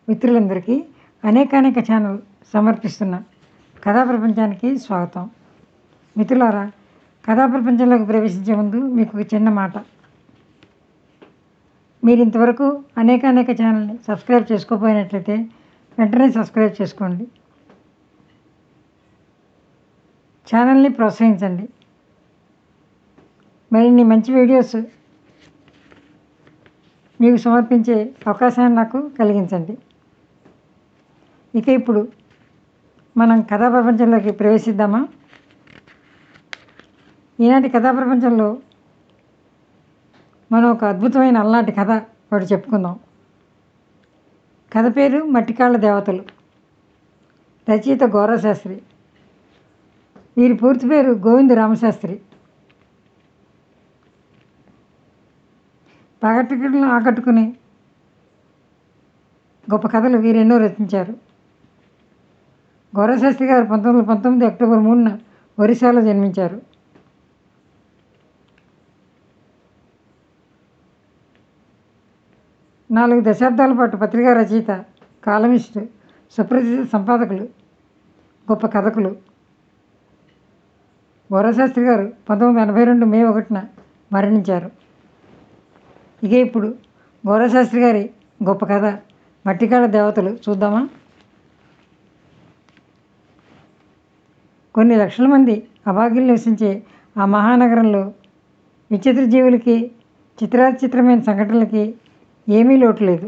మిత్రులందరికీ అనేకానేక ఛానల్ సమర్పిస్తున్న కథా ప్రపంచానికి స్వాగతం మిత్రులారా కథా ప్రపంచంలోకి ప్రవేశించే ముందు మీకు ఒక చిన్న మాట మీరు ఇంతవరకు అనేకానేక ఛానల్ని సబ్స్క్రైబ్ చేసుకోపోయినట్లయితే వెంటనే సబ్స్క్రైబ్ చేసుకోండి ఛానల్ని ప్రోత్సహించండి మరిన్ని మంచి వీడియోస్ మీకు సమర్పించే అవకాశాన్ని నాకు కలిగించండి ఇక ఇప్పుడు మనం కథా ప్రపంచంలోకి ప్రవేశిద్దామా ఈనాటి కథా ప్రపంచంలో మనం ఒక అద్భుతమైన అలనాటి కథ ఒకటి చెప్పుకుందాం కథ పేరు మట్టికాళ్ళ దేవతలు రచయిత గౌరవశాస్త్రి వీరి పూర్తి పేరు గోవింద రామశాస్త్రి పగటికలను ఆకట్టుకుని గొప్ప కథలు వీరెన్నో రచించారు గౌరవశాస్త్రి గారు పంతొమ్మిది వందల పంతొమ్మిది అక్టోబర్ మూడున ఒరిస్సాలో జన్మించారు నాలుగు దశాబ్దాల పాటు పత్రికా రచయిత కాలమిస్ట్ సుప్రసిద్ధ సంపాదకులు గొప్ప కథకులు గౌరవశాస్త్రి గారు పంతొమ్మిది వందల ఎనభై రెండు మే ఒకటిన మరణించారు ఇక ఇప్పుడు గౌరవశాస్త్రి గారి గొప్ప కథ మట్టికాడ దేవతలు చూద్దామా కొన్ని లక్షల మంది అభాగ్యులు నివసించే ఆ మహానగరంలో విచిత్ర జీవులకి చిత్రాచిత్రమైన సంఘటనలకి ఏమీ లోటు లేదు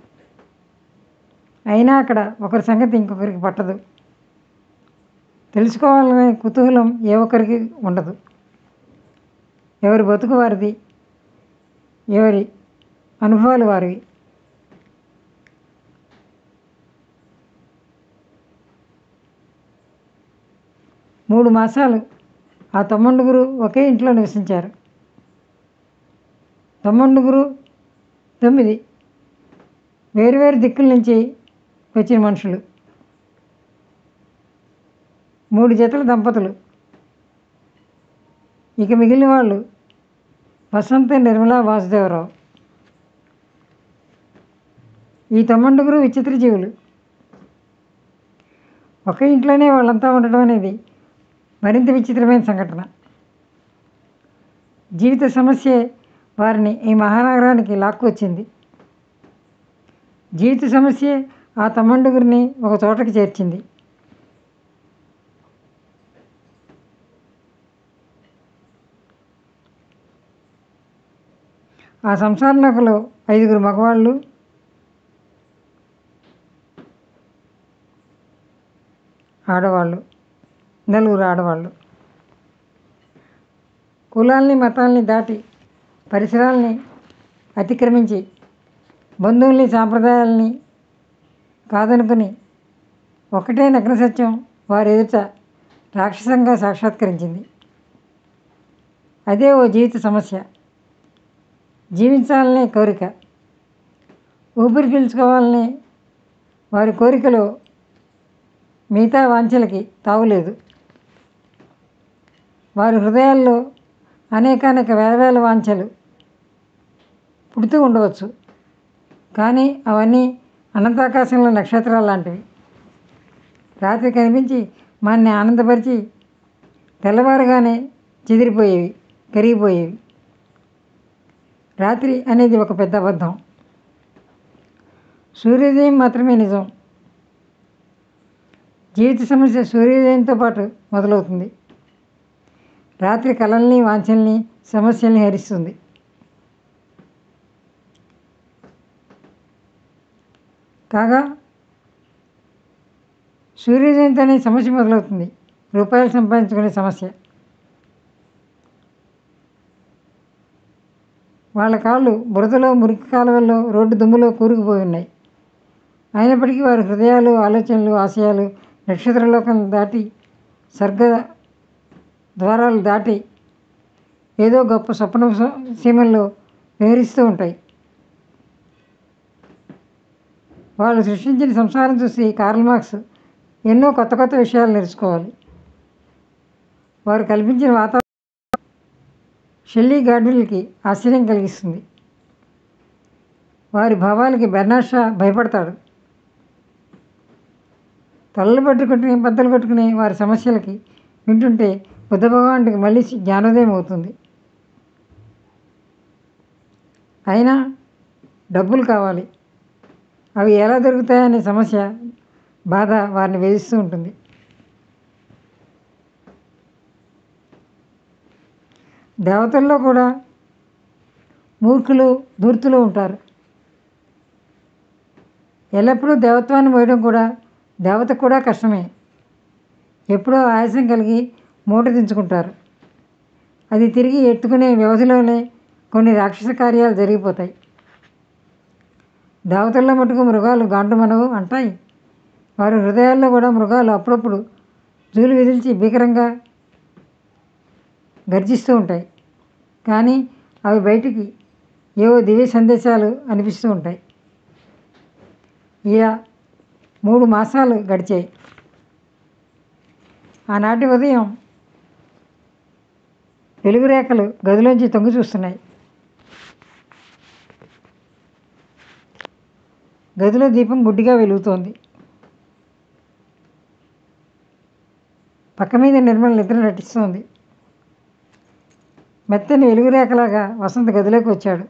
అయినా అక్కడ ఒకరి సంగతి ఇంకొకరికి పట్టదు తెలుసుకోవాలనే కుతూహలం ఏ ఒక్కరికి ఉండదు ఎవరి బతుకు వారిది ఎవరి అనుభవాలు వారివి మూడు మాసాలు ఆ తొమ్మండుగురు ఒకే ఇంట్లో నివసించారు తొమ్మండుగురు తొమ్మిది వేరువేరు దిక్కుల నుంచి వచ్చిన మనుషులు మూడు జతల దంపతులు ఇక మిగిలిన వాళ్ళు వసంత నిర్మలా వాసుదేవరావు ఈ తొమ్మండుగురు విచిత్ర జీవులు ఒకే ఇంట్లోనే వాళ్ళంతా ఉండడం అనేది మరింత విచిత్రమైన సంఘటన జీవిత సమస్య వారిని ఈ మహానగరానికి లాక్కు వచ్చింది జీవిత సమస్య ఆ తమ్మండుగురిని ఒక చోటకి చేర్చింది ఆ సంసార నగలో ఐదుగురు మగవాళ్ళు ఆడవాళ్ళు నలుగురు ఆడవాళ్ళు కులాల్ని మతాల్ని దాటి పరిసరాల్ని అతిక్రమించి బంధువుల్ని సాంప్రదాయాల్ని కాదనుకుని ఒకటే నగ్న సత్యం వారి ఎదుట రాక్షసంగా సాక్షాత్కరించింది అదే ఓ జీవిత సమస్య జీవించాలనే కోరిక ఊపిరి పీల్చుకోవాలనే వారి కోరికలో మిగతా వాంఛలకి తావులేదు వారి హృదయాల్లో అనేకానేక వేల వేల వాంఛలు పుడుతూ ఉండవచ్చు కానీ అవన్నీ అనంతాకాశంలో నక్షత్రాలు లాంటివి రాత్రి కనిపించి మనని ఆనందపరిచి తెల్లవారుగానే చెదిరిపోయేవి కరిగిపోయేవి రాత్రి అనేది ఒక పెద్ద అబద్ధం సూర్యోదయం మాత్రమే నిజం జీవిత సమస్య సూర్యోదయంతో పాటు మొదలవుతుంది రాత్రి కళల్ని వాంఛల్ని సమస్యల్ని హరిస్తుంది కాగా సూర్యోదయంతోనే సమస్య మొదలవుతుంది రూపాయలు సంపాదించుకునే సమస్య వాళ్ళ కాళ్ళు బురదలో మురికి కాలువల్లో రోడ్డు దుమ్ములో కూరుకుపోయి ఉన్నాయి అయినప్పటికీ వారి హృదయాలు ఆలోచనలు ఆశయాలు నక్షత్రలోకం దాటి స్వర్గ ద్వారాలు దాటి ఏదో గొప్ప స్వప్న సీమల్లో విహరిస్తూ ఉంటాయి వాళ్ళు సృష్టించిన సంసారం చూసి కార్ల్ మార్క్స్ ఎన్నో కొత్త కొత్త విషయాలు నేర్చుకోవాలి వారు కల్పించిన వాతావరణం షెల్లీ గాడ్విల్కి ఆశ్చర్యం కలిగిస్తుంది వారి భావాలకి బెర్నాడ్ షా భయపడతాడు తలలు పట్టుకుని బద్దలు కొట్టుకుని వారి సమస్యలకి వింటుంటే బుద్ధ భగవానుడికి మళ్ళీ జ్ఞానోదయం అవుతుంది అయినా డబ్బులు కావాలి అవి ఎలా దొరుకుతాయనే సమస్య బాధ వారిని వేధిస్తూ ఉంటుంది దేవతల్లో కూడా మూర్ఖులు ధూర్తులు ఉంటారు ఎల్లప్పుడూ దేవత్వాన్ని మోయడం కూడా దేవతకు కూడా కష్టమే ఎప్పుడో ఆయాసం కలిగి మూట దించుకుంటారు అది తిరిగి ఎత్తుకునే వ్యవధిలోనే కొన్ని రాక్షస కార్యాలు జరిగిపోతాయి దేవతల్లో మటుకు మృగాలు గాండు మనవు అంటాయి వారి హృదయాల్లో కూడా మృగాలు అప్పుడప్పుడు జూలు విదిల్చి భీకరంగా గర్జిస్తూ ఉంటాయి కానీ అవి బయటికి ఏవో దివ్య సందేశాలు అనిపిస్తూ ఉంటాయి ఇలా మూడు మాసాలు గడిచాయి ఆనాటి ఉదయం వెలుగు రేఖలు గదిలోంచి తొంగి చూస్తున్నాయి గదిలో దీపం గుడ్డిగా వెలుగుతోంది పక్క మీద నిర్మల నిద్ర నటిస్తోంది మెత్తని వెలుగు రేఖలాగా వసంత గదిలోకి వచ్చాడు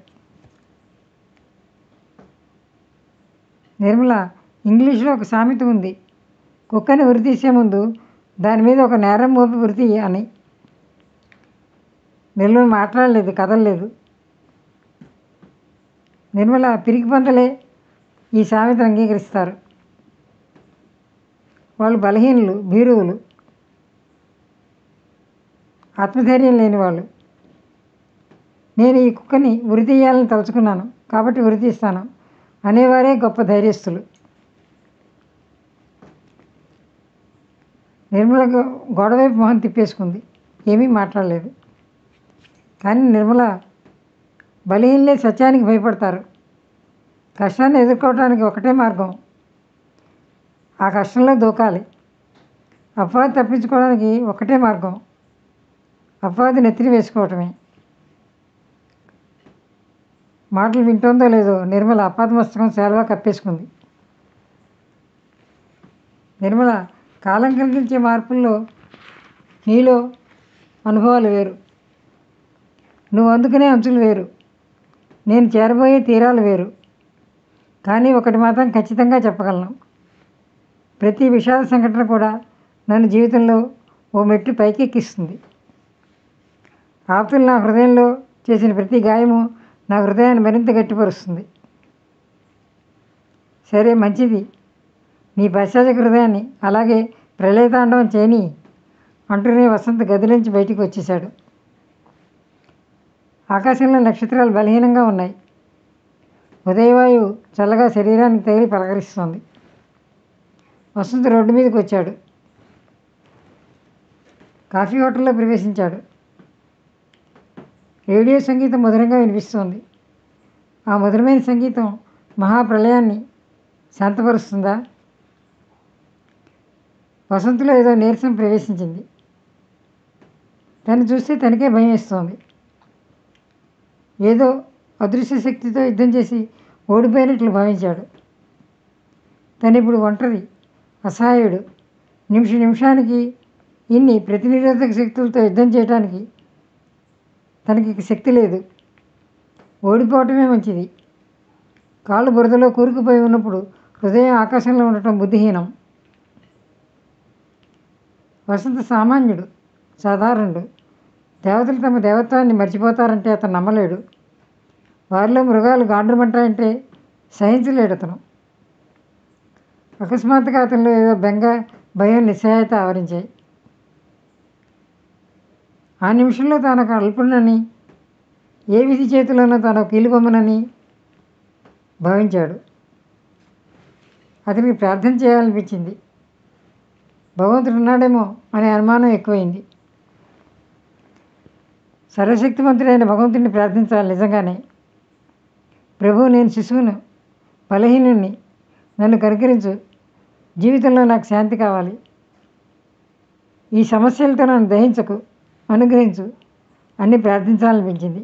నిర్మల ఇంగ్లీష్లో ఒక సామెత ఉంది కుక్కని ఉరి తీసే ముందు దాని మీద ఒక నేరం మోపి ఉరి తీయ అని నిర్మల మాట్లాడలేదు కదలలేదు నిర్మల పిరికి పంతలే ఈ సామెతను అంగీకరిస్తారు వాళ్ళు బలహీనులు భీరువులు ఆత్మధైర్యం లేని వాళ్ళు నేను ఈ కుక్కని ఉరి తీయాలని తలుచుకున్నాను కాబట్టి ఉరి తీస్తాను అనేవారే గొప్ప ధైర్యస్తులు నిర్మల గో- గోడవైపు మొహం తిప్పేసుకుంది ఏమీ మాట్లాడలేదు కానీ నిర్మల బలహీనలే సత్యానికి భయపడతారు కష్టాన్ని ఎదుర్కోవడానికి ఒకటే మార్గం ఆ కష్టంలో దూకాలి అపవాది తప్పించుకోవడానికి ఒకటే మార్గం అపవాది నెత్తిని వేసుకోవటమే మాటలు వింటోందో లేదో నిర్మల అపాదమస్తకం సేలవా కప్పేసుకుంది నిర్మల కాలం కలిగించే మార్పుల్లో నీలో అనుభవాలు వేరు నువ్వు అందుకునే అంచులు వేరు నేను చేరబోయే తీరాలు వేరు కానీ ఒకటి మాత్రం ఖచ్చితంగా చెప్పగలను ప్రతి విషాద సంఘటన కూడా నన్ను జీవితంలో ఓ మెట్టు పైకెక్కిస్తుంది ఆప్తులు నా హృదయంలో చేసిన ప్రతి గాయము నా హృదయాన్ని మరింత గట్టిపరుస్తుంది సరే మంచిది నీ పశ్చాత్త హృదయాన్ని అలాగే ప్రళయతాండవం చేయని అంటూనే వసంత గదిలోంచి బయటికి వచ్చేశాడు ఆకాశంలో నక్షత్రాలు బలహీనంగా ఉన్నాయి ఉదయవాయువు చల్లగా శరీరానికి తగిలి పలకరిస్తోంది వసంత రోడ్డు మీదకి వచ్చాడు కాఫీ హోటల్లో ప్రవేశించాడు రేడియో సంగీతం మధురంగా వినిపిస్తోంది ఆ మధురమైన సంగీతం మహాప్రళయాన్ని శాంతపరుస్తుందా వసంతలో ఏదో నీరసం ప్రవేశించింది తను చూస్తే తనకే భయం వేస్తోంది ఏదో అదృశ్య శక్తితో యుద్ధం చేసి ఓడిపోయినట్లు భావించాడు తను ఇప్పుడు ఒంటరి అసహాయుడు నిమిష నిమిషానికి ఇన్ని ప్రతినిరోధక శక్తులతో యుద్ధం చేయడానికి తనకి ఇక శక్తి లేదు ఓడిపోవటమే మంచిది కాళ్ళు బురదలో కూరుకుపోయి ఉన్నప్పుడు హృదయం ఆకాశంలో ఉండటం బుద్ధిహీనం వసంత సామాన్యుడు సాధారణుడు దేవతలు తమ దేవత్వాన్ని మర్చిపోతారంటే అతను నమ్మలేడు వారిలో మృగాలు గాండ్రమంటాయంటే సహించలేడు అతను అకస్మాత్తుగా అతనిలో ఏదో బెంగ భయం నిస్సహాయత ఆవరించాయి ఆ నిమిషంలో తాను ఒక అల్పుడనని ఏ విధి చేతిలోనో తాను కీలుబొమ్మనని భావించాడు అతనికి ప్రార్థన చేయాలనిపించింది భగవంతుడు ఉన్నాడేమో అనే అనుమానం ఎక్కువైంది సర్వశక్తిమంతుడైన భగవంతుడిని ప్రార్థించాలి నిజంగానే ప్రభు నేను శిశువును బలహీనుణ్ణి నన్ను కనుకరించు జీవితంలో నాకు శాంతి కావాలి ఈ సమస్యలతో నన్ను దహించకు అనుగ్రహించు అని ప్రార్థించాలనిపించింది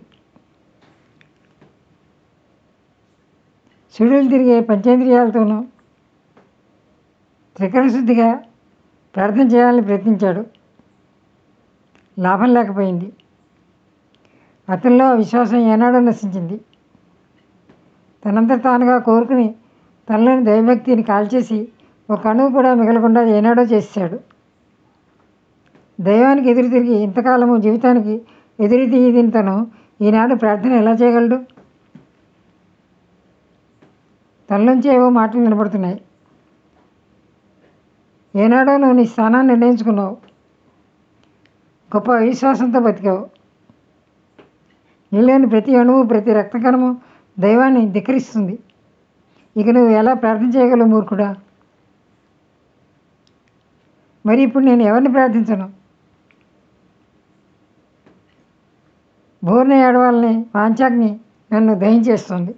సుడులు తిరిగే పంచేంద్రియాలతోనూ త్రికరణ శుద్ధిగా ప్రార్థన చేయాలని ప్రయత్నించాడు లాభం లేకపోయింది అతనిలో ఆ విశ్వాసం ఏనాడో నశించింది తనంతట తానుగా కోరుకుని తనలోని దైవభక్తిని కాల్చేసి ఒక అణువు కూడా మిగలకుండా ఏనాడో చేశాడు దైవానికి ఎదురు తిరిగి ఇంతకాలము జీవితానికి ఎదురు తిరిగిన తను ఈనాడు ప్రార్థన ఎలా చేయగలడు తనలోంచి ఏవో మాటలు వినపడుతున్నాయి ఏనాడో నువ్వు నీ స్థానాన్ని నిర్ణయించుకున్నావు గొప్ప విశ్వాసంతో బతికావు నీలోని ప్రతి అణువు ప్రతి రక్తకణము దైవాన్ని ధిక్కరిస్తుంది ఇక నువ్వు ఎలా ప్రార్థన చేయగలవు మూర్ఖుడా మరి ఇప్పుడు నేను ఎవరిని ప్రార్థించను బోర్న ఏడవాలని వాంఛాగ్ని నన్ను దహించేస్తుంది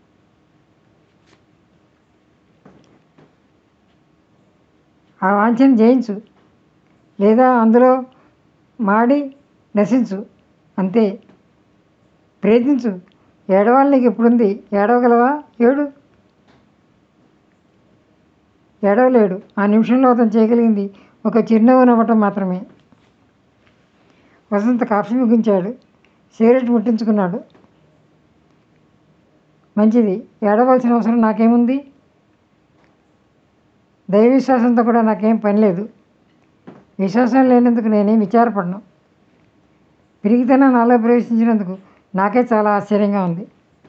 ఆ వాంఛను జయించు లేదా అందులో మాడి నశించు అంతే ప్రయత్నించు ఏడవాలి నీకు ఎప్పుడుంది ఏడవగలవా ఏడు ఏడవలేడు ఆ నిమిషంలో అతను చేయగలిగింది ఒక చిరునవ్వు నవ్వటం మాత్రమే వసంత కాఫీ ముగించాడు సిగరెట్ ముట్టించుకున్నాడు మంచిది ఏడవలసిన అవసరం నాకేముంది దైవ విశ్వాసంతో కూడా నాకేం పని లేదు విశ్వాసం లేనందుకు నేనేం విచారపడను పిరిగితనం నాలో ప్రవేశించినందుకు నాకే చాలా ఆశ్చర్యంగా ఉంది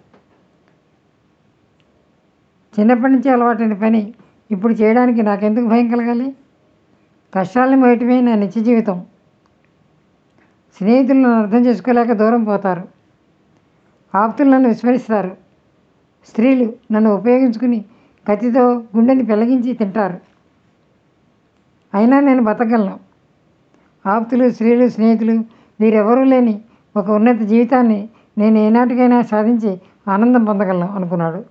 చిన్నప్పటి నుంచి అలవాటైన పని ఇప్పుడు చేయడానికి నాకెందుకు భయం కలగాలి కష్టాలను మోయటమే నా నిత్య జీవితం స్నేహితులు నన్ను అర్థం చేసుకోలేక దూరం పోతారు ఆప్తులు నన్ను విస్మరిస్తారు స్త్రీలు నన్ను ఉపయోగించుకుని కత్తితో గుండెని పెళ్ళగించి తింటారు అయినా నేను బతకగలను ఆప్తులు స్త్రీలు స్నేహితులు వీరెవరూ లేని ఒక ఉన్నత జీవితాన్ని నేను ఏనాటికైనా సాధించి ఆనందం పొందగలను అనుకున్నాడు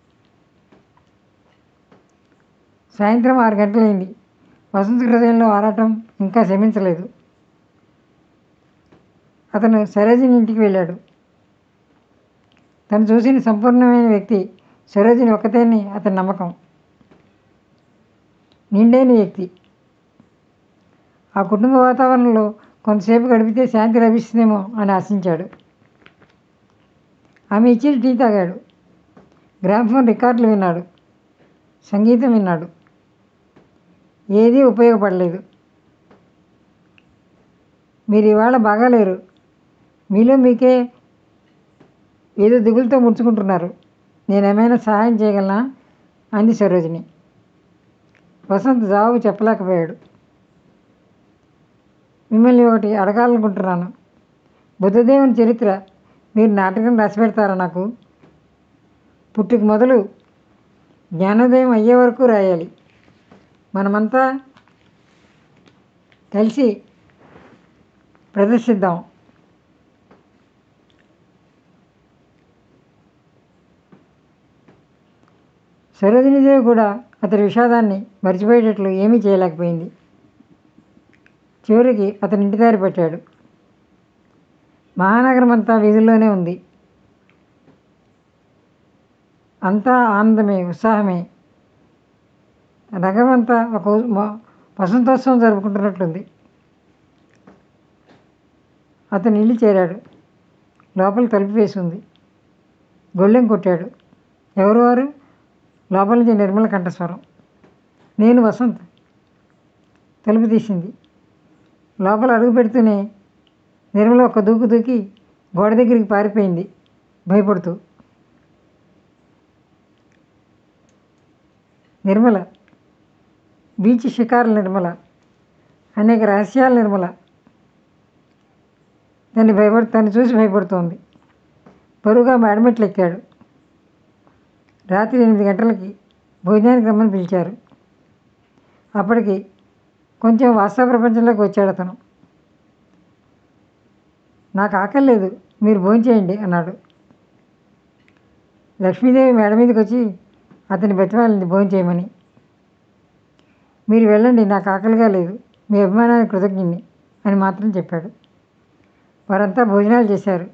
సాయంత్రం ఆరు గంటలైంది వసంత హృదయంలో ఆరాటం ఇంకా శమించలేదు అతను సరోజిని ఇంటికి వెళ్ళాడు తను చూసిన సంపూర్ణమైన వ్యక్తి సరోజిని ఒక్కతేని అతని నమ్మకం నిండైన వ్యక్తి ఆ కుటుంబ వాతావరణంలో కొంతసేపు గడిపితే శాంతి లభిస్తుందేమో అని ఆశించాడు ఆమె ఇచ్చిన టీ తాగాడు గ్రామ్ఫోన్ రికార్డులు విన్నాడు సంగీతం విన్నాడు ఏదీ ఉపయోగపడలేదు మీరు ఇవాళ బాగాలేరు మీలో మీకే ఏదో దిగులుతో ముడుచుకుంటున్నారు నేనేమైనా సహాయం చేయగలనా అంది సరోజిని వసంత్ జవాబు చెప్పలేకపోయాడు మిమ్మల్ని ఒకటి అడగాలనుకుంటున్నాను బుద్ధదేవుని చరిత్ర మీరు నాటకం రాసి పెడతారా నాకు పుట్టుక మొదలు జ్ఞానోదయం అయ్యే వరకు రాయాలి మనమంతా కలిసి ప్రదర్శిద్దాం సరోజినీదేవి కూడా అతని విషాదాన్ని మర్చిపోయేటట్లు ఏమీ చేయలేకపోయింది చివరికి అతని ఇంటి దారి పట్టాడు మహానగరం అంతా వీధుల్లోనే ఉంది అంతా ఆనందమే ఉత్సాహమే నగరం అంతా ఒక ఉ- మ- వసంతోత్సవం జరుపుకుంటున్నట్లుంది అతను ఇల్లు చేరాడు లోపల తలుపు వేసి ఉంది గొళ్ళెం కొట్టాడు ఎవరు వారు లోపల నుంచి నిర్మల కంఠస్వరం నేను వసంత్ తలుపు తీసింది లోపల అడుగు పెడుతూనే నిర్మల ఒక దూకు దూకి గోడ దగ్గరికి పారిపోయింది భయపడుతూ నిర్మల బీచ్ షికారుల నిర్మల అనేక రహస్యాల నిర్మల దాన్ని భయపడు తను చూసి భయపడుతోంది పరువుగా మేడమెట్లు ఎక్కాడు రాత్రి ఎనిమిది గంటలకి భోజనానికి రమ్మని పిలిచారు అప్పటికి కొంచెం వాస్తవ ప్రపంచంలోకి వచ్చాడు అతను నాకు ఆకలి లేదు మీరు భోంచేయండి అన్నాడు లక్ష్మీదేవి మేడ మీదకి వచ్చి అతని బతిమాలింది భోంచేయమని మీరు వెళ్ళండి నాకు ఆకలిగా లేదు మీ అభిమానానికి కృతజ్ఞుని అని మాత్రం చెప్పాడు వారంతా భోజనాలు చేశారు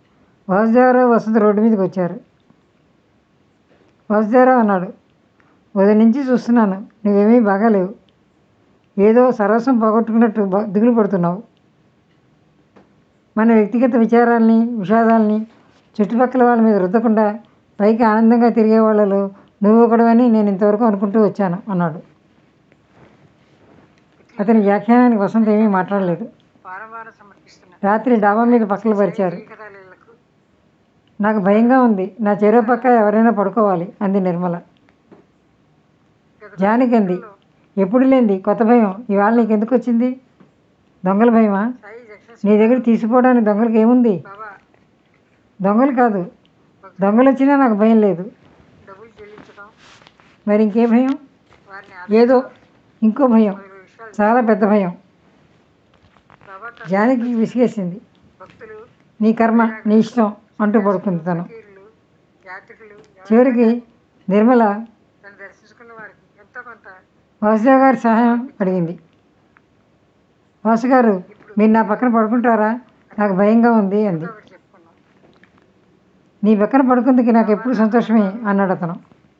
వాసుదేవరావు వసంత రోడ్డు మీదకి వచ్చారు వాసుదేవరావు అన్నాడు ఉదయం నుంచి చూస్తున్నాను నువ్వేమీ బాగాలేవు ఏదో సర్వస్వం పోగొట్టుకున్నట్టు బ- దిగులు పడుతున్నావు మన వ్యక్తిగత విచారాల్ని విషాదాల్ని చుట్టుపక్కల వాళ్ళ మీద రుద్దకుండా పైకి ఆనందంగా తిరిగే వాళ్ళలో నువ్వు ఒకడవని నేను ఇంతవరకు అనుకుంటూ వచ్చాను అన్నాడు అతని వ్యాఖ్యానానికి వసంత ఏమీ మాట్లాడలేదు వారం వారం సమర్పిస్తున్న రాత్రి డాబా మీద పక్కలు పరిచారు కథలకు నాకు భయంగా ఉంది నా చెరో పక్క ఎవరైనా పడుకోవాలి అంది నిర్మల జానకి అంది ఎప్పుడు లేనిది కొత్త భయం ఇవాళ నీకు ఎందుకు వచ్చింది దొంగల భయమా సాయి జక్షన్ నీ దగ్గర తీసిపోవడానికి దొంగలకి ఏముంది బాబా దొంగలు కాదు దొంగలు వచ్చినా నాకు భయం లేదు డబ్బులు చెల్లించడం మరి ఇంకే భయం వారిని ఏదో ఇంకో భయం ఆదరించే విషయాలు చాలా పెద్ద భయం బాబా తన జానకి విసిగేసింది భక్తులు నీ కర్మ నీ ఇష్టం అంటూ పడుకుంది తను ఫకీర్లు యాత్రికులు ఎవరు చివరికి నిర్మల తను దర్శించుకున్న వారికి ఎంతో కొంత వాసుదేవ్ గారి సహాయం అడిగింది వాసు గారు మీరు నా పక్కన పడుకుంటారా నాకు భయంగా ఉంది అంది ఒకటి చెప్పుకున్నాం నీ పక్కన పడుకుందికి నాకు ఎప్పుడు సంతోషమే అన్నాడు అతను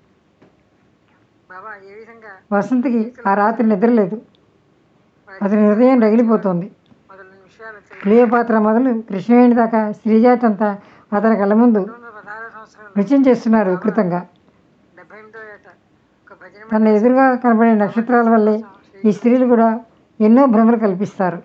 బాబా ఏ విధంగా వసంతకి ఆ రాత్రి నిద్రలేదు అతని హృదయం రగిలిపోతోంది మొదలైన విషయాలు తెలియ క్లియోపాత్ర మొదలు కృష్ణవేణి దాకా శ్రీజాత్ అంతా అతని కళ్ళ ముందు పంతొమ్మిది వందల పదహారో సంవత్సరంలో నృత్యం చేస్తున్నారు వికృతంగా డెబ్బై ఎనిమిదో ఏట ఒక భజన తన ఎదురుగా కనబడే నక్షత్రాల వల్లే ఈ స్త్రీలు కూడా ఎన్నో భ్రమలు కల్పిస్తారు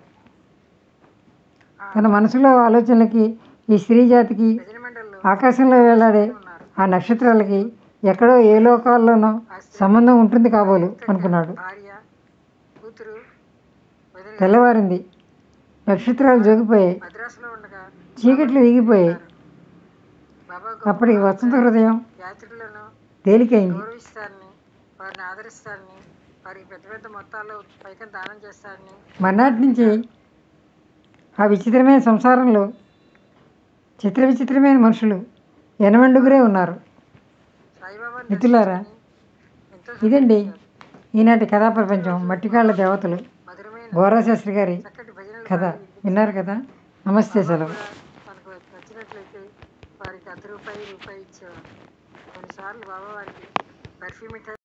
తన మనసులో ఆలోచనలకి ఈ స్త్రీ జాతికి భజన మండలిలో ఆకాశంలో వేలాడే ఉన్నారు ఆ నక్షత్రాలకి ఎక్కడో ఏ లోకాల్లోనో సంబంధం ఉంటుంది కాబోలు అనుకున్నాడు భార్య కూతురు వదిన తెల్లవారింది నక్షత్రాలు జోగిపోయాయి మద్రాసులో ఉండగా చీకట్లు వీగిపోయాయి బాబా అప్పటికి వసంత హృదయం యాత్రికులను తేలికైంది గౌరవిస్తారని వారిని ఆదరిస్తారని వారికి పెద్ద పెద్ద మొత్తాల్లో పైకం దానం చేస్తారని మర్నాటి నుంచి ఆ విచిత్రమైన సంసారంలో చిత్ర విచిత్రమైన మనుషులు ఎనమండుగురే ఉన్నారు సాయిబాబా మిత్రులారా ఎంతో ఇదండి ఈనాటి కథా ప్రపంచం మట్టికాళ్ళ దేవతలు మధురమైన గోరాశాస్త్రి గారి చక్కటి భజనలు కథ విన్నారు కదా నమస్తే సెలవు కూడా మనకు నచ్చినట్లయితే వారికి అర్ధ రూపాయి రూపాయి ఇచ్చేవారు కొన్నిసార్లు బాబా వారికి బర్ఫీ మిఠాయి